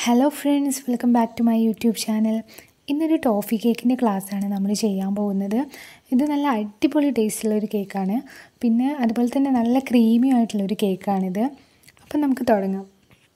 hello friends welcome back to my YouTube channel ഇന്നൊരു toffee കേക്കിൻ്റെ ക്ലാസ്സാണ് നമ്മൾ ചെയ്യാൻ പോകുന്നത് ഇത് നല്ല അടിപൊളി ടേസ്റ്റുള്ള ഒരു കേക്കാണ് പിന്നെ അതുപോലെ തന്നെ നല്ല ക്രീമി ആയിട്ടുള്ളൊരു കേക്കാണിത് അപ്പം നമുക്ക് തുടങ്ങാം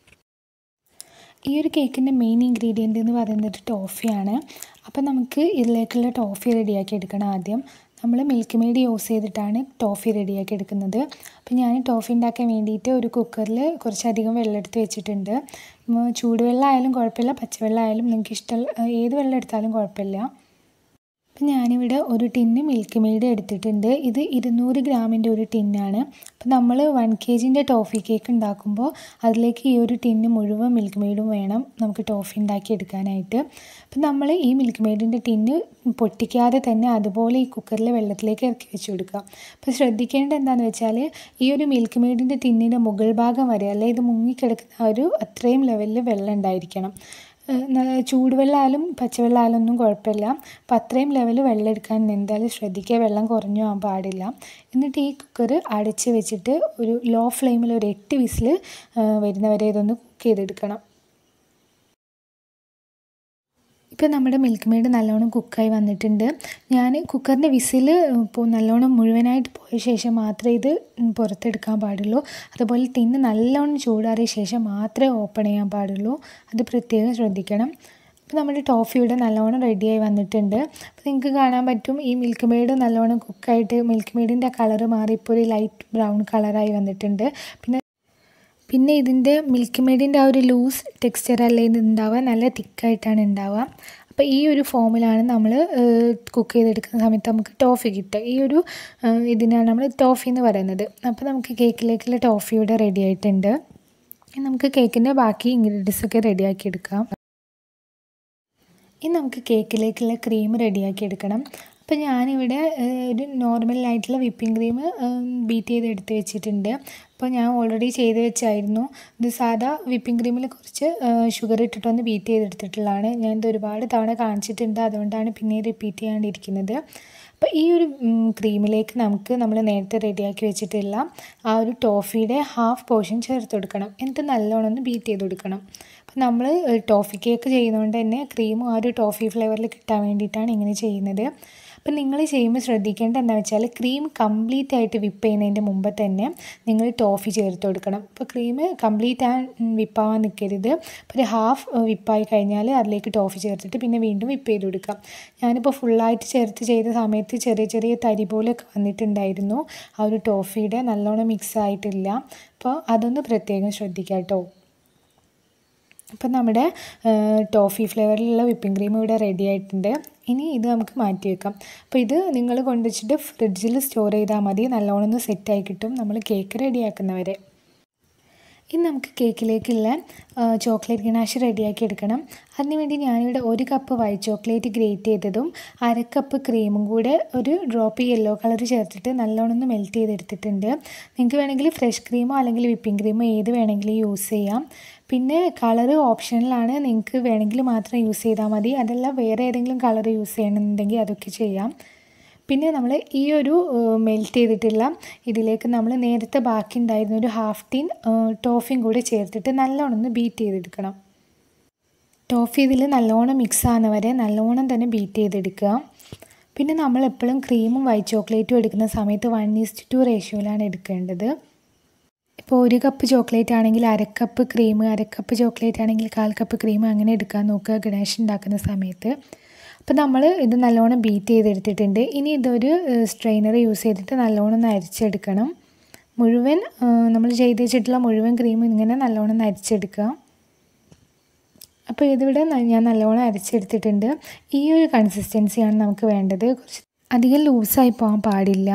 ഈ ഒരു കേക്കിൻ്റെ മെയിൻ ഇൻഗ്രീഡിയൻ്റ് എന്ന് പറയുന്നത് ടോഫിയാണ് അപ്പോൾ നമുക്ക് ഇതിലേക്കുള്ള ടോഫി റെഡിയാക്കി എടുക്കണം ആദ്യം നമ്മൾ മിൽക്ക് മെയ്ഡ് യൂസ് ചെയ്തിട്ടാണ് ടോഫി റെഡിയാക്കി എടുക്കുന്നത് അപ്പോൾ ഞാൻ ടോഫി ഉണ്ടാക്കാൻ വേണ്ടിയിട്ട് ഒരു കുക്കറിൽ കുറച്ചധികം വെള്ളം എടുത്ത് വെച്ചിട്ടുണ്ട് ചൂടുവെള്ളം ആയാലും കുഴപ്പമില്ല പച്ചവെള്ളം ആയാലും നിങ്ങൾക്ക് ഇഷ്ടമുള്ള ഏത് വെള്ളം എടുത്താലും കുഴപ്പമില്ല അപ്പം ഞാനിവിടെ ഒരു ടിന്ന് മിൽക്ക് മെയ്ഡ് എടുത്തിട്ടുണ്ട് ഇത് ഇരുന്നൂറ് ഗ്രാമിൻ്റെ ഒരു ടിന്നാണ് അപ്പം നമ്മൾ വൺ കെ ജിൻ്റെ ടോഫി കേക്ക് ഉണ്ടാക്കുമ്പോൾ അതിലേക്ക് ഈ ഒരു ടിന്ന് മുഴുവൻ മിൽക്ക് മെയ്ഡും വേണം നമുക്ക് ടോഫി ഉണ്ടാക്കി എടുക്കാനായിട്ട് അപ്പം നമ്മൾ ഈ മിൽക്ക് മെയ്ഡിൻ്റെ ടിന്ന് പൊട്ടിക്കാതെ തന്നെ അതുപോലെ ഈ കുക്കറിൽ വെള്ളത്തിലേക്ക് ഇറക്കി വെച്ച് കൊടുക്കുക അപ്പോൾ ശ്രദ്ധിക്കേണ്ടത് എന്താണെന്ന് വെച്ചാൽ ഈ ഒരു മിൽക്ക് മെയ്ഡിൻ്റെ ടിന്നിൻ്റെ മുകൾ ഭാഗം വരെ അല്ലെ ഇത് മുങ്ങിക്കിടക്കുന്ന ഒരു അത്രയും ലെവലിൽ വെള്ളം ഉണ്ടായിരിക്കണം ചൂടുവെള്ളമായാലും പച്ചവെള്ളമായാലും ഒന്നും കുഴപ്പമില്ല അപ്പം അത്രയും ലെവൽ വെള്ളം എടുക്കാൻ എന്തായാലും ശ്രദ്ധിക്കുക വെള്ളം കുറഞ്ഞു പോകാൻ പാടില്ല എന്നിട്ട് ഈ കുക്കർ അടച്ച് വെച്ചിട്ട് ഒരു ലോ ഫ്ലെയിമിൽ ഒരു എട്ട് വിസിൽ വരുന്നവരെ ഇതൊന്ന് കുക്ക് ചെയ്തെടുക്കണം ഇപ്പോൾ നമ്മുടെ മിൽക്ക് മെയ്ഡ് നല്ലോണം കുക്കായി വന്നിട്ടുണ്ട് ഞാൻ കുക്കറിൻ്റെ വിസിൽ ഇപ്പോൾ നല്ലോണം മുഴുവനായിട്ട് പോയ ശേഷം മാത്രമേ ഇത് പുറത്തെടുക്കാൻ പാടുള്ളൂ അതുപോലെ ടിന്ന് നല്ലോണം ചൂടാറിയ ശേഷം മാത്രമേ ഓപ്പൺ ചെയ്യാൻ പാടുള്ളൂ അത് പ്രത്യേകം ശ്രദ്ധിക്കണം അപ്പോൾ നമ്മുടെ ടോഫി ഇവിടെ നല്ലോണം റെഡിയായി വന്നിട്ടുണ്ട് അപ്പോൾ നിങ്ങൾക്ക് കാണാൻ പറ്റും ഈ മിൽക്ക് മെയ്ഡ് നല്ലോണം കുക്കായിട്ട് മിൽക്ക് മെയ്ഡിൻ്റെ കളറ് മാറി ഇപ്പോൾ ഒരു ലൈറ്റ് ബ്രൗൺ കളറായി വന്നിട്ടുണ്ട് പിന്നെ പിന്നെ ഇതിൻ്റെ മിൽക്ക് മെയ്ഡിൻ്റെ ആ ഒരു ലൂസ് ടെക്സ്ചർ അല്ലേ ഇത് ഉണ്ടാവുക നല്ല തിക്കായിട്ടാണ് ഉണ്ടാവുക അപ്പോൾ ഈ ഒരു ഫോമിലാണ് നമ്മൾ കുക്ക് ചെയ്തെടുക്കുന്ന സമയത്ത് നമുക്ക് ടോഫി കിട്ടുക ഈ ഒരു ഇതിനാണ് നമ്മൾ ടോഫി എന്ന് പറയുന്നത് അപ്പോൾ നമുക്ക് കേക്കിലേക്കുള്ള ടോഫി ഇവിടെ റെഡി ആയിട്ടുണ്ട് നമുക്ക് കേക്കിൻ്റെ ബാക്കി ഇൻഗ്രീഡിയൻസ് ഒക്കെ റെഡിയാക്കി എടുക്കാം ഇനി നമുക്ക് കേക്കിലേക്കുള്ള ക്രീം റെഡിയാക്കി എടുക്കണം അപ്പോൾ ഞാനിവിടെ ഒരു നോർമലായിട്ടുള്ള വിപ്പിംഗ് ക്രീം ബീറ്റ് ചെയ്ത് എടുത്ത് വെച്ചിട്ടുണ്ട് അപ്പോൾ ഞാൻ ഓൾറെഡി ചെയ്ത് വെച്ചായിരുന്നു ഇത് സാധാ വിപ്പിംഗ് ക്രീമിൽ കുറച്ച് ഷുഗർ ഇട്ടിട്ടൊന്ന് ബീറ്റ് ചെയ്തെടുത്തിട്ടുള്ളതാണ് ഞാൻ ഇത് ഒരുപാട് തവണ കാണിച്ചിട്ടുണ്ട് അതുകൊണ്ടാണ് പിന്നെ റിപ്പീറ്റ് ചെയ്യാണ്ടിരിക്കുന്നത് അപ്പോൾ ഈ ഒരു ക്രീമിലേക്ക് നമുക്ക് നമ്മൾ നേരത്തെ റെഡിയാക്കി വെച്ചിട്ടുള്ള ആ ഒരു ടോഫിയുടെ ഹാഫ് പോർഷൻ ചേർത്ത് കൊടുക്കണം എന്നിട്ട് നല്ലോണം ഒന്ന് ബീറ്റ് ചെയ്ത് കൊടുക്കണം അപ്പോൾ നമ്മൾ ടോഫി കേക്ക് ചെയ്യുന്നതുകൊണ്ട് തന്നെ ക്രീമും ആ ഒരു ടോഫി ഫ്ലേവറിൽ കിട്ടാൻ വേണ്ടിയിട്ടാണ് ഇങ്ങനെ ചെയ്യുന്നത് അപ്പം നിങ്ങൾ ചെയ്യുമ്പോൾ ശ്രദ്ധിക്കേണ്ടത് എന്താണെന്ന് വെച്ചാൽ ക്രീം കംപ്ലീറ്റ് ആയിട്ട് വിപ്പ് ചെയ്യുന്നതിൻ്റെ മുമ്പ് തന്നെ നിങ്ങൾ ടോഫി ചേർത്ത് കൊടുക്കണം അപ്പോൾ ക്രീം കംപ്ലീറ്റ് ആ വിപ്പാവാൻ നിൽക്കരുത് അപ്പോൾ ഒരു ഹാഫ് വിപ്പായി കഴിഞ്ഞാൽ അതിലേക്ക് ടോഫി ചേർത്തിട്ട് പിന്നെ വീണ്ടും വിപ്പ് ചെയ്ത് കൊടുക്കാം ഞാനിപ്പോൾ ഫുള്ളായിട്ട് ചേർത്ത് ചെയ്ത സമയത്ത് ചെറിയ ചെറിയ തരി പോലെയൊക്കെ വന്നിട്ടുണ്ടായിരുന്നു ആ ഒരു ടോഫിയുടെ നല്ലോണം മിക്സ് ആയിട്ടില്ല അപ്പോൾ അതൊന്ന് പ്രത്യേകം ശ്രദ്ധിക്കാം കേട്ടോ അപ്പം നമ്മുടെ ടോഫി ഫ്ലേവറിലുള്ള വിപ്പിംഗ് ക്രീം ഇവിടെ റെഡി ആയിട്ടുണ്ട് ഇനി ഇത് നമുക്ക് മാറ്റി വെക്കാം അപ്പോൾ ഇത് നിങ്ങൾ കൊണ്ടുവച്ചിട്ട് ഫ്രിഡ്ജിൽ സ്റ്റോർ ചെയ്താൽ മതി നല്ലോണം ഒന്ന് സെറ്റായി കിട്ടും നമ്മൾ കേക്ക് റെഡിയാക്കുന്നവരെ ഇനി നമുക്ക് കേക്കിലേക്കുള്ള ചോക്ലേറ്റ് ഗനാഷ് റെഡിയാക്കി എടുക്കണം അതിനുവേണ്ടി ഞാനിവിടെ ഒരു കപ്പ് വൈറ്റ് ചോക്ലേറ്റ് ഗ്രേറ്റ് ചെയ്തതും അര കപ്പ് ക്രീമും കൂടെ ഒരു ഡ്രോപ്പ് യെല്ലോ കളർ ചേർത്തിട്ട് നല്ലോണം ഒന്ന് മെൽറ്റ് ചെയ്തെടുത്തിട്ടുണ്ട് നിങ്ങൾക്ക് വേണമെങ്കിൽ ഫ്രഷ് ക്രീമോ അല്ലെങ്കിൽ വിപ്പിംഗ് ക്രീമോ ഏത് വേണമെങ്കിലും യൂസ് ചെയ്യാം പിന്നെ കളറ് ഓപ്ഷനിലാണ് നിങ്ങൾക്ക് വേണമെങ്കിൽ മാത്രം യൂസ് ചെയ്താൽ മതി അതല്ല വേറെ ഏതെങ്കിലും കളർ യൂസ് ചെയ്യണമെന്നുണ്ടെങ്കിൽ അതൊക്കെ ചെയ്യാം പിന്നെ നമ്മൾ ഈ ഒരു മെൽറ്റ് ചെയ്തിട്ടുള്ള ഇതിലേക്ക് നമ്മൾ നേരത്തെ ബാക്കി ഉണ്ടായിരുന്ന ഒരു ഹാഫ് ടീൻ ടോഫിയും കൂടി ചേർത്തിട്ട് നല്ലോണം ഒന്ന് ബീറ്റ് ചെയ്തെടുക്കണം ടോഫി ഇതിൽ നല്ലോണം മിക്സ് ആകുന്നവരെ നല്ലോണം തന്നെ ബീറ്റ് ചെയ്തെടുക്കുക പിന്നെ നമ്മൾ എപ്പോഴും ക്രീമും വൈറ്റ് ചോക്ലേറ്റും എടുക്കുന്ന സമയത്ത് വൺ ഈസ്റ്റ് ടു റേഷ്യോയിലാണ് എടുക്കേണ്ടത് ഇപ്പോൾ ഒരു കപ്പ് ചോക്ലേറ്റ് ആണെങ്കിൽ അരക്കപ്പ് ക്രീം അരക്കപ്പ് ചോക്ലേറ്റ് ആണെങ്കിൽ കാൽ കപ്പ് ക്രീം അങ്ങനെ എടുക്കാൻ നോക്കുക ഗണേഷ് ഉണ്ടാക്കുന്ന സമയത്ത് അപ്പോൾ നമ്മൾ ഇത് നല്ലോണം ബീറ്റ് ചെയ്തെടുത്തിട്ടുണ്ട് ഇനി ഇതൊരു സ്ട്രെയിനർ യൂസ് ചെയ്തിട്ട് നല്ലോണം ഒന്ന് അരിച്ചെടുക്കണം മുഴുവൻ നമ്മൾ ചെയ്ത് വെച്ചിട്ടുള്ള മുഴുവൻ ക്രീം ഇങ്ങനെ നല്ലോണം ഒന്ന് അരിച്ചെടുക്കുക അപ്പോൾ ഇതിവിടെ ഞാൻ നല്ലോണം അരച്ചെടുത്തിട്ടുണ്ട് ഈ ഒരു കൺസിസ്റ്റൻസിയാണ് നമുക്ക് വേണ്ടത് കുറച്ച് അധികം ലൂസായി പോകാൻ പാടില്ല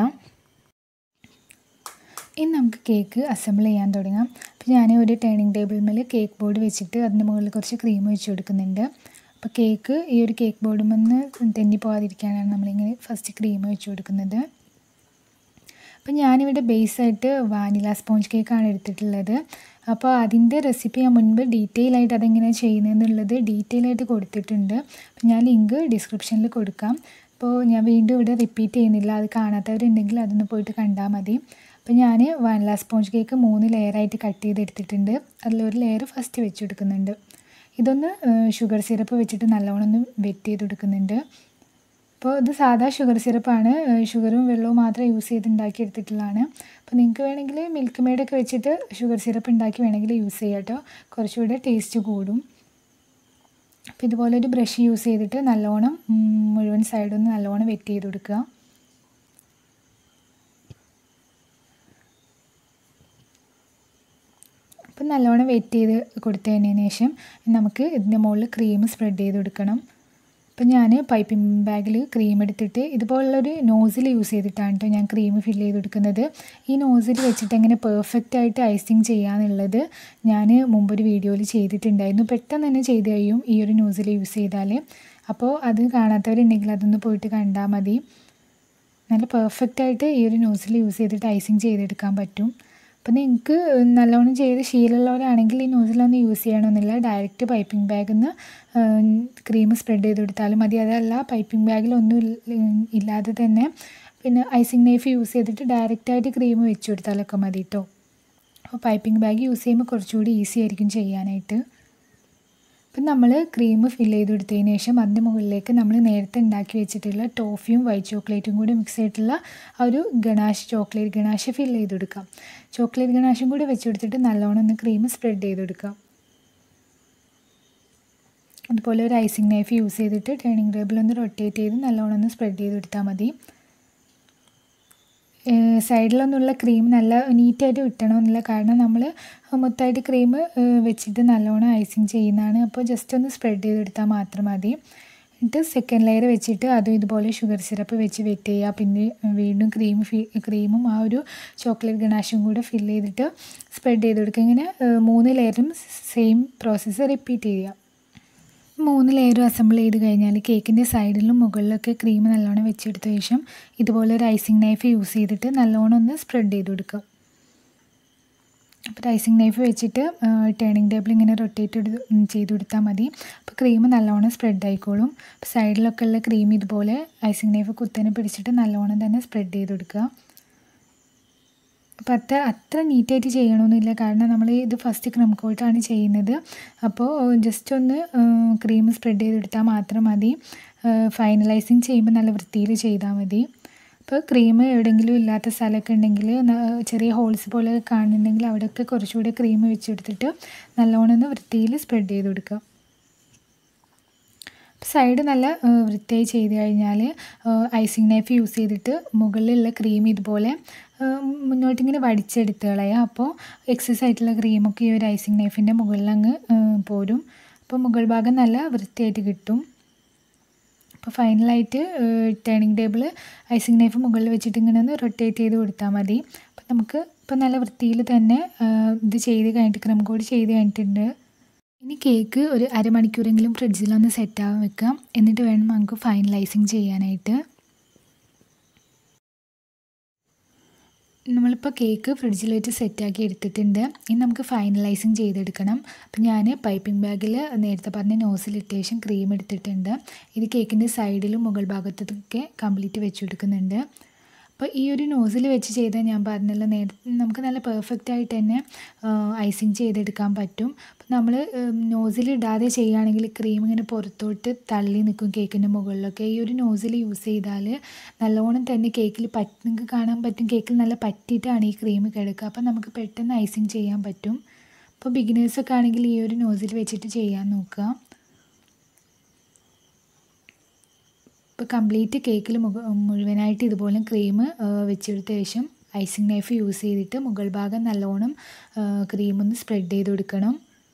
ഇനി നമുക്ക് കേക്ക് അസംബിൾ ചെയ്യാൻ തുടങ്ങാം അപ്പോൾ ഞാൻ ഒരു ടേണിംഗ് ടേബിൾ മേൽ കേക്ക് ബോർഡ് വെച്ചിട്ട് അതിൻ്റെ മുകളിൽ കുറച്ച് ക്രീം വെച്ച് കൊടുക്കുന്നുണ്ട് അപ്പോൾ കേക്ക് ഈ ഒരു കേക്ക് ബോർഡിൽ നിന്ന് തെന്നി പോകാതിരിക്കാനാണ് നമ്മളിങ്ങനെ ഫസ്റ്റ് ക്രീം വെച്ച് കൊടുക്കുന്നത് അപ്പോൾ ഞാനിവിടെ ബേസായിട്ട് വാനില സ്പോഞ്ച് കേക്കാണ് എടുത്തിട്ടുള്ളത് അപ്പോൾ അതിൻ്റെ റെസിപ്പി ഞാൻ മുൻപ് ഡീറ്റെയിൽ ആയിട്ട് അതെങ്ങനെയാണ് ചെയ്യുന്നതെന്നുള്ളത് ഡീറ്റെയിൽ ആയിട്ട് കൊടുത്തിട്ടുണ്ട് അപ്പോൾ ഞാൻ ലിങ്ക് ഡിസ്ക്രിപ്ഷനിൽ കൊടുക്കാം അപ്പോൾ ഞാൻ വീണ്ടും ഇവിടെ റിപ്പീറ്റ് ചെയ്യുന്നില്ല അത് കാണാത്തവരുണ്ടെങ്കിൽ അതൊന്ന് പോയിട്ട് കണ്ടാൽ മതി അപ്പോൾ ഞാൻ വാനില സ്പോഞ്ച് കേക്ക് മൂന്ന് ലെയറായിട്ട് കട്ട് ചെയ്തെടുത്തിട്ടുണ്ട് അതിലൊരു ലെയർ ഫസ്റ്റ് വെച്ച് കൊടുക്കുന്നുണ്ട് ഇതൊന്ന് ഷുഗർ സിറപ്പ് വെച്ചിട്ട് നല്ലോണം ഒന്ന് വെറ്റ് ചെയ്ത് കൊടുക്കുന്നുണ്ട് അപ്പോൾ ഇത് സാധാ ഷുഗർ സിറപ്പാണ് ഷുഗറും വെള്ളവും മാത്രം യൂസ് ചെയ്ത് ഉണ്ടാക്കി എടുത്തിട്ടുള്ളതാണ് അപ്പോൾ നിങ്ങൾക്ക് വേണമെങ്കിൽ മിൽക്ക് മെയ്ഡൊക്കെ വെച്ചിട്ട് ഷുഗർ സിറപ്പ് ഉണ്ടാക്കി വേണമെങ്കിൽ യൂസ് ചെയ്യാം കേട്ടോ കുറച്ചുകൂടെ ടേസ്റ്റ് കൂടും അപ്പോൾ ഇതുപോലെ ഒരു ബ്രഷ് യൂസ് ചെയ്തിട്ട് നല്ലോണം മുഴുവൻ സൈഡൊന്ന് നല്ലോണം വെറ്റ് ചെയ്ത് കൊടുക്കുക അപ്പം നല്ലോണം വെയിറ്റ് ചെയ്ത് കൊടുത്തതിന് ശേഷം നമുക്ക് ഇതിൻ്റെ മുകളിൽ ക്രീം സ്പ്രെഡ് ചെയ്ത് കൊടുക്കണം അപ്പം ഞാൻ പൈപ്പിംഗ് ബാഗിൽ ക്രീം എടുത്തിട്ട് ഇതുപോലുള്ളൊരു നോസിൽ യൂസ് ചെയ്തിട്ടാണ് കേട്ടോ ഞാൻ ക്രീം ഫില്ല് ചെയ്ത് കൊടുക്കുന്നത് ഈ നോസിൽ വെച്ചിട്ട് എങ്ങനെ പെർഫെക്റ്റ് ആയിട്ട് ഐസിങ് ചെയ്യാന്നുള്ളത് ഞാൻ മുമ്പൊരു വീഡിയോയിൽ ചെയ്തിട്ടുണ്ടായിരുന്നു പെട്ടെന്ന് തന്നെ ചെയ്ത് കഴിയും ഈ ഒരു നോസിൽ യൂസ് ചെയ്താൽ അപ്പോൾ അത് കാണാത്തവരുണ്ടെങ്കിൽ അതൊന്ന് പോയിട്ട് കണ്ടാൽ മതി നല്ല പെർഫെക്റ്റ് ആയിട്ട് ഈ ഒരു നോസിൽ യൂസ് ചെയ്തിട്ട് ഐസിങ് ചെയ്തെടുക്കാൻ പറ്റും അപ്പോൾ നിങ്ങൾക്ക് നല്ലോണം ചെയ്ത് ശീലമുള്ളവരാണെങ്കിൽ ഈ നോസിലൊന്നും യൂസ് ചെയ്യണമെന്നില്ല ഡയറക്റ്റ് പൈപ്പിംഗ് ബാഗിൽ നിന്ന് ക്രീം സ്പ്രെഡ് ചെയ്ത് കൊടുത്താലും മതി അതല്ല പൈപ്പിംഗ് ബാഗിലൊന്നും ഇല്ലാതെ തന്നെ പിന്നെ ഐസിങ് നൈഫ് യൂസ് ചെയ്തിട്ട് ഡയറക്റ്റായിട്ട് ക്രീം വെച്ച് കൊടുത്താലൊക്കെ മതി കേട്ടോ അപ്പോൾ പൈപ്പിംഗ് ബാഗ് യൂസ് ചെയ്യുമ്പോൾ കുറച്ചുകൂടി ഈസി ആയിരിക്കും ചെയ്യാനായിട്ട് അപ്പം നമ്മൾ ക്രീം ഫില്ല് ചെയ്ത് കൊടുത്തതിന് ശേഷം അതിൻ്റെ മുകളിലേക്ക് നമ്മൾ നേരത്തെ ഉണ്ടാക്കി വെച്ചിട്ടുള്ള ടോഫിയും വൈറ്റ് ചോക്ലേറ്റും കൂടി മിക്സ് ആയിട്ടുള്ള ആ ഒരു ഗണാഷ് ചോക്ലേറ്റ് ഗണാഷ് ഫില്ല് ചെയ്ത് കൊടുക്കാം ചോക്ലേറ്റ് ഗണാഷും കൂടി വെച്ച് കൊടുത്തിട്ട് നല്ലോണം ഒന്ന് ക്രീം സ്പ്രെഡ് ചെയ്ത് കൊടുക്കാം അതുപോലെ ഒരു ഐസിങ് നൈഫ് യൂസ് ചെയ്തിട്ട് ടേണിംഗ് ടേബിൾ ഒന്ന് റൊട്ടേറ്റ് ചെയ്ത് നല്ലോണം ഒന്ന് സ്പ്രെഡ് ചെയ്ത് കൊടുത്താൽ മതി സൈഡിലൊന്നുള്ള ക്രീം നല്ല നീറ്റായിട്ട് കിട്ടണമെന്നില്ല കാരണം നമ്മൾ മൊത്തമായിട്ട് ക്രീം വെച്ചിട്ട് നല്ലോണം ഐസിങ് ചെയ്യുന്നതാണ് അപ്പോൾ ജസ്റ്റ് ഒന്ന് സ്പ്രെഡ് ചെയ്തെടുത്താൽ മാത്രം മതി എന്നിട്ട് സെക്കൻഡ് ലെയർ വെച്ചിട്ട് അതും ഇതുപോലെ ഷുഗർ സിറപ്പ് വെച്ച് വെറ്റ് ചെയ്യുക പിന്നെ വീണ്ടും ക്രീം ഫി ക്രീമും ആ ഒരു ചോക്ലേറ്റ് ഗണാഷും കൂടെ ഫില്ല് ചെയ്തിട്ട് സ്പ്രെഡ് ചെയ്ത് കൊടുക്കുക ഇങ്ങനെ മൂന്ന് ലെയറും സെയിം പ്രോസസ്സ് റിപ്പീറ്റ് ചെയ്യുക മൂന്ന് ലെയർ അസംബിൾ ചെയ്ത് കഴിഞ്ഞാൽ കേക്കിൻ്റെ സൈഡിലും മുകളിലൊക്കെ ക്രീം നല്ലോണം വെച്ചെടുത്ത ശേഷം ഇതുപോലെ ഒരു ഐസിങ് നൈഫ് യൂസ് ചെയ്തിട്ട് നല്ലോണം ഒന്ന് സ്പ്രെഡ് ചെയ്ത് കൊടുക്കുക അപ്പോൾ ഐസിങ് നൈഫ് വെച്ചിട്ട് ടേണിംഗ് ടേബിൾ ഇങ്ങനെ റൊട്ടേറ്റ് ചെയ്ത് കൊടുത്താൽ മതി അപ്പോൾ ക്രീം നല്ലോണം സ്പ്രെഡ് ആയിക്കോളും അപ്പോൾ സൈഡിലൊക്കെ ഉള്ള ക്രീം ഇതുപോലെ ഐസിങ് നൈഫ് കുത്തനെ പിടിച്ചിട്ട് നല്ലോണം തന്നെ സ്പ്രെഡ് ചെയ്ത് കൊടുക്കുക അപ്പോൾ അത്ര അത്ര നീറ്റായിട്ട് ചെയ്യണമെന്നില്ല കാരണം നമ്മൾ ഇത് ഫസ്റ്റ് ക്രം കോട്ടാണ് ചെയ്യുന്നത് അപ്പോൾ ജസ്റ്റ് ഒന്ന് ക്രീം സ്പ്രെഡ് ചെയ്തെടുത്താൽ മാത്രം മതി ഫൈനലൈസിങ് ചെയ്യുമ്പോൾ നല്ല വൃത്തിയിൽ ചെയ്താൽ മതി അപ്പോൾ ക്രീം എവിടെയെങ്കിലും ഇല്ലാത്ത സ്ഥലമൊക്കെ ഉണ്ടെങ്കിൽ ചെറിയ ഹോൾസ് പോലെ കാണുന്നുണ്ടെങ്കിൽ അവിടെയൊക്കെ കുറച്ചുകൂടി ക്രീം വെച്ചെടുത്തിട്ട് നല്ലോണം ഒന്ന് വൃത്തിയിൽ സ്പ്രെഡ് ചെയ്ത് കൊടുക്കുക സൈഡ് നല്ല വൃത്തിയായി ചെയ്ത് കഴിഞ്ഞാൽ ഐസിങ് നൈഫ് യൂസ് ചെയ്തിട്ട് മുകളിലുള്ള ക്രീം ഇതുപോലെ മുന്നോട്ടിങ്ങനെ വടിച്ചെടുത്ത് കളയുക അപ്പോൾ എക്സസ് ആയിട്ടുള്ള ക്രീമൊക്കെ ഈ ഒരു ഐസിങ് നൈഫിൻ്റെ മുകളിൽ അങ്ങ് പോരും അപ്പോൾ മുകൾ ഭാഗം നല്ല വൃത്തിയായിട്ട് കിട്ടും അപ്പോൾ ഫൈനലായിട്ട് ടേണിംഗ് ടേബിൾ ഐസിങ് നൈഫ് മുകളിൽ വെച്ചിട്ട് ഇങ്ങനെ ഒന്ന് റൊട്ടേറ്റ് ചെയ്ത് കൊടുത്താൽ മതി അപ്പോൾ നമുക്ക് ഇപ്പോൾ നല്ല വൃത്തിയിൽ തന്നെ ഇത് ചെയ്ത് കഴിഞ്ഞിട്ട് ക്രം കോഡ് ചെയ്ത് കഴിഞ്ഞിട്ടുണ്ട് ഇനി കേക്ക് ഒരു അരമണിക്കൂറെങ്കിലും ഫ്രിഡ്ജിലൊന്ന് സെറ്റാവാൻ വെക്കാം എന്നിട്ട് വേണം നമുക്ക് ഫൈനലൈസിങ് ചെയ്യാനായിട്ട് നമ്മളിപ്പോൾ കേക്ക് ഫ്രിഡ്ജിൽ വെച്ച് സെറ്റാക്കി എടുത്തിട്ടുണ്ട് ഇനി നമുക്ക് ഫൈനലൈസിങ് ചെയ്തെടുക്കണം അപ്പോൾ ഞാൻ പൈപ്പിംഗ് ബാഗിൽ നേരത്തെ പറഞ്ഞ നോസിലിട്ട ശേഷം ക്രീം എടുത്തിട്ടുണ്ട് ഇത് കേക്കിൻ്റെ സൈഡിലും മുകൾ ഭാഗത്തൊക്കെ കംപ്ലീറ്റ് വെച്ച് കൊടുക്കുന്നുണ്ട് അപ്പോൾ ഈ ഒരു നോസിൽ വെച്ച് ചെയ്താൽ ഞാൻ പറഞ്ഞല്ലോ നേരെ നമുക്ക് നല്ല പെർഫെക്റ്റ് ആയിട്ട് തന്നെ ഐസിങ് ചെയ്തെടുക്കാൻ പറ്റും അപ്പോൾ നമ്മൾ നോസിൽ ഇടാതെ ചെയ്യുകയാണെങ്കിൽ ക്രീം ഇങ്ങനെ പുറത്തോട്ട് തള്ളി നിൽക്കും കേക്കിൻ്റെ മുകളിലൊക്കെ ഈ ഒരു നോസിൽ യൂസ് ചെയ്താൽ നല്ലോണം തന്നെ കേക്കിൽ പറ്റ് നിങ്ങൾക്ക് കാണാൻ പറ്റും കേക്കിൽ നല്ല പറ്റിയിട്ടാണ് ഈ ക്രീം കിടക്കുക അപ്പോൾ നമുക്ക് പെട്ടെന്ന് ഐസിങ് ചെയ്യാൻ പറ്റും അപ്പോൾ ബിഗിനേഴ്സൊക്കെ ആണെങ്കിൽ ഈ ഒരു നോസിൽ വെച്ചിട്ട് ചെയ്യാൻ നോക്കുക ഇപ്പോൾ കംപ്ലീറ്റ് കേക്കിൽ മുക മുഴുവനായിട്ട് ഇതുപോലെ ക്രീം വെച്ചെടുത്ത ശേഷം ഐസിങ് നൈഫ് യൂസ് ചെയ്തിട്ട് മുകൾ ഭാഗം നല്ലോണം ക്രീം ഒന്ന് സ്പ്രെഡ് ചെയ്ത് കൊടുക്കണം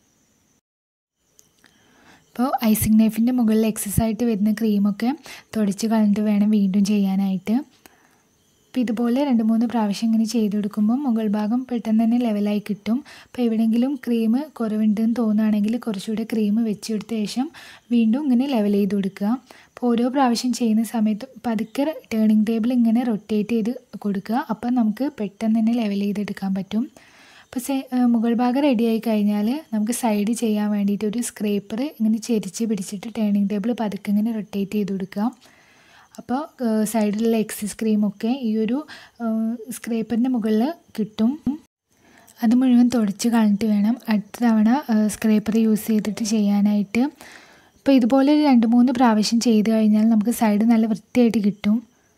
അപ്പോൾ ഐസിങ് നൈഫിൻ്റെ മുകളിൽ എക്സസ് ആയിട്ട് വരുന്ന ക്രീമൊക്കെ തുടച്ച് കളഞ്ഞിട്ട് വേണം വീണ്ടും ചെയ്യാനായിട്ട് അപ്പോൾ ഇതുപോലെ രണ്ട് മൂന്ന് പ്രാവശ്യം ഇങ്ങനെ ചെയ്ത് കൊടുക്കുമ്പോൾ മുകൾ ഭാഗം പെട്ടെന്ന് തന്നെ ലെവലായി കിട്ടും അപ്പോൾ എവിടെയെങ്കിലും ക്രീം കുറവുണ്ടെന്ന് തോന്നുകയാണെങ്കിൽ കുറച്ചുകൂടെ ക്രീം വെച്ചെടുത്ത ശേഷം വീണ്ടും ഇങ്ങനെ ലെവൽ ചെയ്ത് കൊടുക്കുക അപ്പോൾ ഓരോ പ്രാവശ്യം ചെയ്യുന്ന സമയത്ത് പതുക്കെ ടേണിംഗ് ടേബിൾ ഇങ്ങനെ റൊട്ടേറ്റ് ചെയ്ത് കൊടുക്കുക അപ്പം നമുക്ക് പെട്ടെന്ന് തന്നെ ലെവൽ ചെയ്തെടുക്കാൻ പറ്റും അപ്പോൾ സെ മുകൾ ഭാഗം റെഡി ആയി കഴിഞ്ഞാൽ നമുക്ക് സൈഡ് ചെയ്യാൻ വേണ്ടിയിട്ട് ഒരു സ്ക്രേപ്പർ ഇങ്ങനെ ചെരിച്ച് പിടിച്ചിട്ട് ടേണിംഗ് ടേബിൾ പതുക്കെ ഇങ്ങനെ റൊട്ടേറ്റ് ചെയ്ത് കൊടുക്കുക അപ്പോൾ സൈഡിലുള്ള എക്സസ് ക്രീമൊക്കെ ഈ ഒരു സ്ക്രേപ്പറിൻ്റെ മുകളിൽ കിട്ടും അത് മുഴുവൻ തുടച്ച് കളഞ്ഞിട്ട് വേണം അടുത്ത തവണ സ്ക്രേപ്പർ യൂസ് ചെയ്തിട്ട് ചെയ്യാനായിട്ട് അപ്പോൾ ഇതുപോലെ ഒരു രണ്ട് മൂന്ന് പ്രാവശ്യം ചെയ്ത് കഴിഞ്ഞാൽ നമുക്ക് സൈഡ് നല്ല വൃത്തിയായിട്ട് കിട്ടും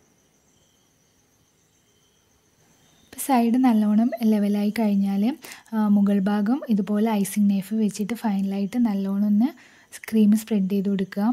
ഇപ്പോൾ സൈഡ് നല്ലോണം ലെവലായി കഴിഞ്ഞാൽ മുകൾ ഭാഗം ഇതുപോലെ ഐസിങ് നൈഫ് വെച്ചിട്ട് ഫൈനലായിട്ട് നല്ലോണം ഒന്ന് ക്രീം സ്പ്രെഡ് ചെയ്ത് കൊടുക്കുക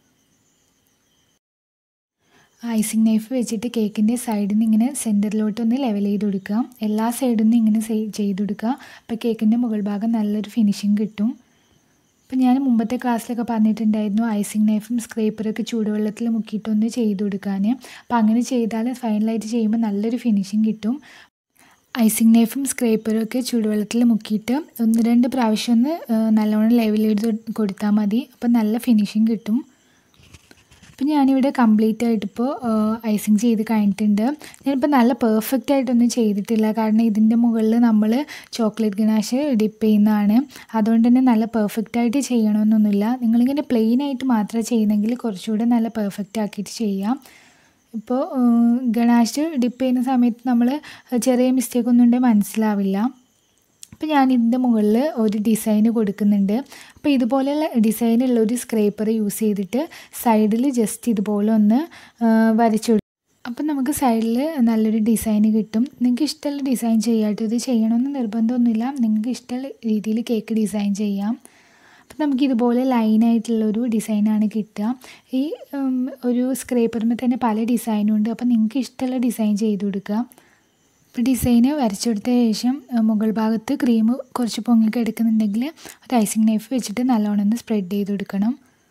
ഐസിങ് നൈഫ് വെച്ചിട്ട് കേക്കിൻ്റെ സൈഡിൽ നിന്ന് ഇങ്ങനെ സെൻറ്ററിലോട്ട് ഒന്ന് ലെവൽ ചെയ്ത് കൊടുക്കുക എല്ലാ സൈഡിൽ നിന്ന് ഇങ്ങനെ ചെയ്ത് കൊടുക്കുക അപ്പോൾ കേക്കിൻ്റെ മുകൾ ഭാഗം നല്ലൊരു ഫിനിഷിങ് കിട്ടും അപ്പോൾ ഞാൻ മുമ്പത്തെ ക്ലാസ്സിലൊക്കെ പറഞ്ഞിട്ടുണ്ടായിരുന്നു ഐസിങ് നൈഫും സ്ക്രേപ്പറൊക്കെ ചൂടുവെള്ളത്തിൽ മുക്കിയിട്ടൊന്ന് ചെയ്ത് കൊടുക്കാൻ അപ്പോൾ അങ്ങനെ ചെയ്താൽ ഫൈനലായിട്ട് ചെയ്യുമ്പോൾ നല്ലൊരു ഫിനിഷിങ് കിട്ടും ഐസിങ് നൈഫും സ്ക്രേപ്പറും ഒക്കെ ചൂടുവെള്ളത്തിൽ മുക്കിയിട്ട് ഒന്ന് രണ്ട് പ്രാവശ്യം ഒന്ന് നല്ലോണം ലെവൽ ചെയ്ത് കൊടുത്താൽ മതി അപ്പോൾ നല്ല ഫിനിഷിങ് കിട്ടും അപ്പോൾ ഞാനിവിടെ കംപ്ലീറ്റ് ആയിട്ടിപ്പോൾ ഐസിങ് ചെയ്ത് കഴിഞ്ഞിട്ടുണ്ട് ഞാനിപ്പോൾ നല്ല പെർഫെക്റ്റ് ആയിട്ടൊന്നും ചെയ്തിട്ടില്ല കാരണം ഇതിൻ്റെ മുകളിൽ നമ്മൾ ചോക്ലേറ്റ് ഗനാഷ് ഡിപ്പ് ചെയ്യുന്നതാണ് അതുകൊണ്ട് തന്നെ നല്ല പെർഫെക്റ്റ് ആയിട്ട് ചെയ്യണമെന്നൊന്നുമില്ല നിങ്ങളിങ്ങനെ പ്ലെയിൻ ആയിട്ട് മാത്രം ചെയ്യുന്നെങ്കിൽ കുറച്ചുകൂടെ നല്ല പെർഫെക്റ്റ് ആക്കിയിട്ട് ചെയ്യാം ഇപ്പോൾ ഗണാഷ് ഡിപ്പ് ചെയ്യുന്ന സമയത്ത് നമ്മൾ ചെറിയ മിസ്റ്റേക്ക് ഒന്നും ഉണ്ടെങ്കിൽ മനസ്സിലാവില്ല അപ്പോൾ ഞാൻ ഇതിൻ്റെ മുകളിൽ ഒരു ഡിസൈൻ കൊടുക്കുന്നുണ്ട് അപ്പോൾ ഇതുപോലെയുള്ള ഡിസൈനുള്ള ഒരു സ്ക്രേപ്പർ യൂസ് ചെയ്തിട്ട് സൈഡിൽ ജസ്റ്റ് ഇതുപോലെ ഒന്ന് വരച്ചു അപ്പം നമുക്ക് സൈഡിൽ നല്ലൊരു ഡിസൈൻ കിട്ടും നിങ്ങൾക്ക് ഇഷ്ടമുള്ള ഡിസൈൻ ചെയ്യാട്ടോ ഇത് ചെയ്യണമെന്ന് നിർബന്ധമൊന്നുമില്ല നിങ്ങൾക്ക് ഇഷ്ടമുള്ള രീതിയിൽ കേക്ക് ഡിസൈൻ ചെയ്യാം അപ്പം നമുക്ക് ഇതുപോലെ ലൈനായിട്ടുള്ളൊരു ഡിസൈനാണ് കിട്ടുക ഈ ഒരു സ്ക്രേപ്പറിന് തന്നെ പല ഡിസൈനും ഉണ്ട് അപ്പം നിങ്ങൾക്ക് ഇഷ്ടമുള്ള ഡിസൈൻ ചെയ്ത് കൊടുക്കുക അപ്പോൾ ഡിസൈന് വരച്ചെടുത്ത ശേഷം മുകൾ ഭാഗത്ത് ക്രീം കുറച്ച് പൊങ്ങിക്ക് എടുക്കുന്നുണ്ടെങ്കിൽ ഒരു ഐസിങ് നൈഫ് വെച്ചിട്ട് നല്ലോണം ഒന്ന് സ്പ്രെഡ് ചെയ്ത് കൊടുക്കണം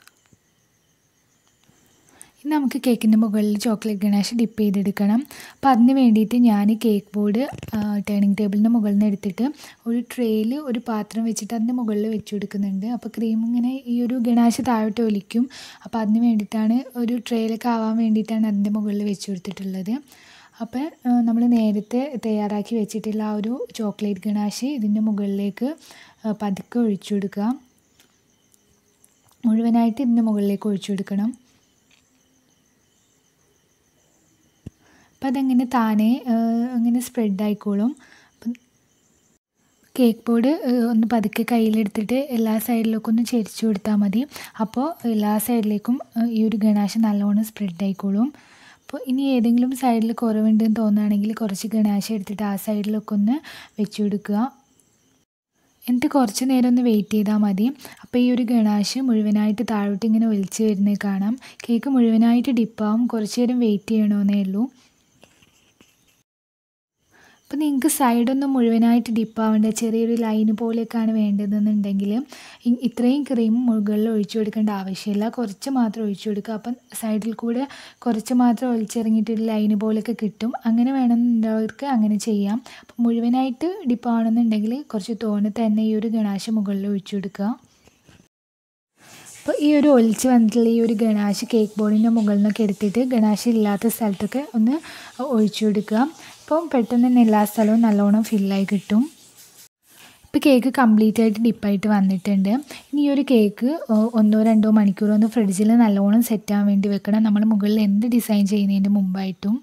ഇനി നമുക്ക് കേക്കിൻ്റെ മുകളിൽ ചോക്ലേറ്റ് ഗണാഷ് ഡിപ്പ് ചെയ്തെടുക്കണം അപ്പോൾ അതിന് വേണ്ടിയിട്ട് ഞാൻ കേക്ക് ബോർഡ് ടേണിംഗ് ടേബിളിൻ്റെ മുകളിൽ നിന്ന് എടുത്തിട്ട് ഒരു ട്രേയിൽ ഒരു പാത്രം വെച്ചിട്ട് അതിൻ്റെ മുകളിൽ വെച്ച് കൊടുക്കുന്നുണ്ട് അപ്പോൾ ക്രീം ഇങ്ങനെ ഈ ഒരു ഗണാഷ് താഴോട്ട് ഒലിക്കും അപ്പോൾ അതിന് വേണ്ടിയിട്ടാണ് ഒരു ട്രേയിലൊക്കെ ആവാൻ വേണ്ടിയിട്ടാണ് അതിൻ്റെ മുകളിൽ വെച്ച് കൊടുത്തിട്ടുള്ളത് അപ്പോൾ നമ്മൾ നേരത്തെ തയ്യാറാക്കി വെച്ചിട്ടുള്ള ആ ഒരു ചോക്ലേറ്റ് ഗണാഷ് ഇതിൻ്റെ മുകളിലേക്ക് പതുക്കെ ഒഴിച്ചു കൊടുക്കുക മുഴുവനായിട്ട് ഇതിൻ്റെ മുകളിലേക്ക് ഒഴിച്ചു കൊടുക്കണം അപ്പം അതങ്ങനെ താനെ അങ്ങനെ സ്പ്രെഡ് ആയിക്കോളും അപ്പം കേക്ക് ബോർഡ് ഒന്ന് പതുക്കെ കയ്യിലെടുത്തിട്ട് എല്ലാ സൈഡിലേക്കും ഒന്ന് ചെരിച്ചു കൊടുത്താൽ മതി അപ്പോൾ എല്ലാ സൈഡിലേക്കും ഈ ഒരു ഗണാശ് നല്ലോണം സ്പ്രെഡ് ആയിക്കോളും അപ്പോൾ ഇനി ഏതെങ്കിലും സൈഡിൽ കുറവുണ്ടെന്ന് തോന്നുകയാണെങ്കിൽ കുറച്ച് ഗണാശ എടുത്തിട്ട് ആ സൈഡിലൊക്കെ ഒന്ന് വെച്ച് കൊടുക്കുക എന്നിട്ട് കുറച്ച് നേരം ഒന്ന് വെയിറ്റ് ചെയ്താൽ മതി അപ്പോൾ ഈ ഒരു ഗണാശ് മുഴുവനായിട്ട് താഴോട്ട് ഇങ്ങനെ ഒലിച്ച് വരുന്നത് കാണാം കേക്ക് മുഴുവനായിട്ട് ഡിപ്പാവും കുറച്ച് നേരം വെയിറ്റ് ചെയ്യണമെന്നേ ഉള്ളൂ അപ്പോൾ നിങ്ങൾക്ക് സൈഡൊന്നും മുഴുവനായിട്ട് ഡിപ്പാവേണ്ട ചെറിയൊരു ലൈന് പോലെയൊക്കെയാണ് വേണ്ടതെന്നുണ്ടെങ്കിൽ ഇത്രയും ക്രീം മുകളിൽ ഒഴിച്ചു കൊടുക്കേണ്ട ആവശ്യമില്ല കുറച്ച് മാത്രം ഒഴിച്ചു കൊടുക്കുക അപ്പം സൈഡിൽ കൂടെ കുറച്ച് മാത്രം ഒലിച്ചിറങ്ങിയിട്ടൊരു ലൈന് പോലെയൊക്കെ കിട്ടും അങ്ങനെ വേണമെന്നുള്ളവർക്ക് അങ്ങനെ ചെയ്യാം അപ്പം മുഴുവനായിട്ട് ഡിപ്പാവണമെന്നുണ്ടെങ്കിൽ കുറച്ച് തോനെ തന്നെ ഈ ഒരു ഗണാശ മുകളിൽ ഒഴിച്ചു കൊടുക്കുക അപ്പോൾ ഈ ഒരു ഒലിച്ച് വന്നിട്ടുള്ള ഈ ഒരു ഗണാശ് കേക്ക് ബോർഡിൻ്റെ മുകളിൽ നിന്നൊക്കെ എടുത്തിട്ട് ഗണാശ് ഇല്ലാത്ത സ്ഥലത്തൊക്കെ ഒന്ന് ഒഴിച്ചു കൊടുക്കുക അപ്പോൾ പെട്ടെന്ന് തന്നെ എല്ലാ സ്ഥലവും നല്ലോണം ഫില്ലായി കിട്ടും ഇപ്പോൾ കേക്ക് കംപ്ലീറ്റ് ആയിട്ട് ഡിപ്പായിട്ട് വന്നിട്ടുണ്ട് ഇനി ഈ ഒരു കേക്ക് ഒന്നോ രണ്ടോ മണിക്കൂറോ ഒന്ന് ഫ്രിഡ്ജിൽ നല്ലോണം സെറ്റ് ആവാൻ വേണ്ടി വെക്കണം നമ്മൾ മുകളിൽ എന്ത് ഡിസൈൻ ചെയ്യുന്നതിൻ്റെ മുമ്പായിട്ടും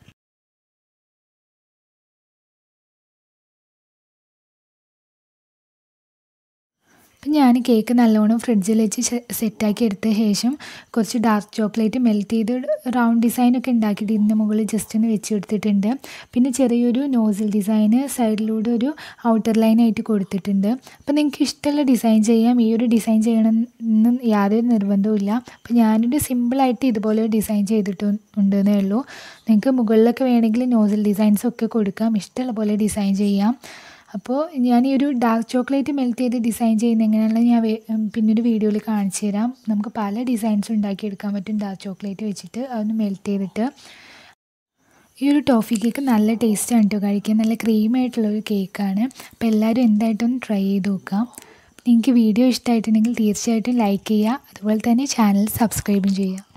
അപ്പം ഞാൻ കേക്ക് നല്ലോണം ഫ്രിഡ്ജിൽ വെച്ച് സെറ്റാക്കി എടുത്ത ശേഷം കുറച്ച് ഡാർക്ക് ചോക്ലേറ്റ് മെൽറ്റ് ചെയ്ത് റൗണ്ട് ഡിസൈനൊക്കെ ഉണ്ടാക്കിയിട്ട് ഇതിൻ്റെ മുകളിൽ ജസ്റ്റ് ഒന്ന് വെച്ച് കൊടുത്തിട്ടുണ്ട് പിന്നെ ചെറിയൊരു നോസിൽ ഡിസൈന് സൈഡിലൂടെ ഒരു ഔട്ടർ ലൈനായിട്ട് കൊടുത്തിട്ടുണ്ട് അപ്പോൾ നിങ്ങൾക്ക് ഇഷ്ടമുള്ള ഡിസൈൻ ചെയ്യാം ഈ ഒരു ഡിസൈൻ ചെയ്യണം എന്ന് യാതൊരു നിർബന്ധവും അപ്പോൾ ഞാനൊരു സിമ്പിളായിട്ട് ഇതുപോലെ ഡിസൈൻ ചെയ്തിട്ടുണ്ടെന്നേ ഉള്ളൂ നിങ്ങൾക്ക് മുകളിലൊക്കെ വേണമെങ്കിൽ നോസിൽ ഡിസൈൻസ് ഒക്കെ കൊടുക്കാം ഇഷ്ടമുള്ള പോലെ ഡിസൈൻ ചെയ്യാം അപ്പോൾ ഞാൻ ഈ ഒരു ഡാർക്ക് ചോക്ലേറ്റ് മെൽറ്റ് ചെയ്ത് ഡിസൈൻ ചെയ്യുന്ന എങ്ങനെയാണെന്ന് ഞാൻ പിന്നൊരു വീഡിയോയിൽ കാണിച്ചു തരാം നമുക്ക് പല ഡിസൈൻസ് ഉണ്ടാക്കിയെടുക്കാൻ പറ്റും ഡാർക്ക് ചോക്ലേറ്റ് വെച്ചിട്ട് അതൊന്ന് മെൽറ്റ് ചെയ്തിട്ട് ഈ ഒരു ടോഫി കേക്ക് നല്ല ടേസ്റ്റാണ് കേട്ടോ കഴിക്കാൻ നല്ല ക്രീമായിട്ടുള്ളൊരു കേക്കാണ് അപ്പോൾ എല്ലാവരും എന്തായിട്ടും ഒന്ന് ട്രൈ ചെയ്ത് നോക്കാം നിങ്ങൾക്ക് വീഡിയോ ഇഷ്ടമായിട്ടുണ്ടെങ്കിൽ തീർച്ചയായിട്ടും ലൈക്ക് ചെയ്യുക അതുപോലെ തന്നെ ചാനൽ സബ്സ്ക്രൈബും ചെയ്യുക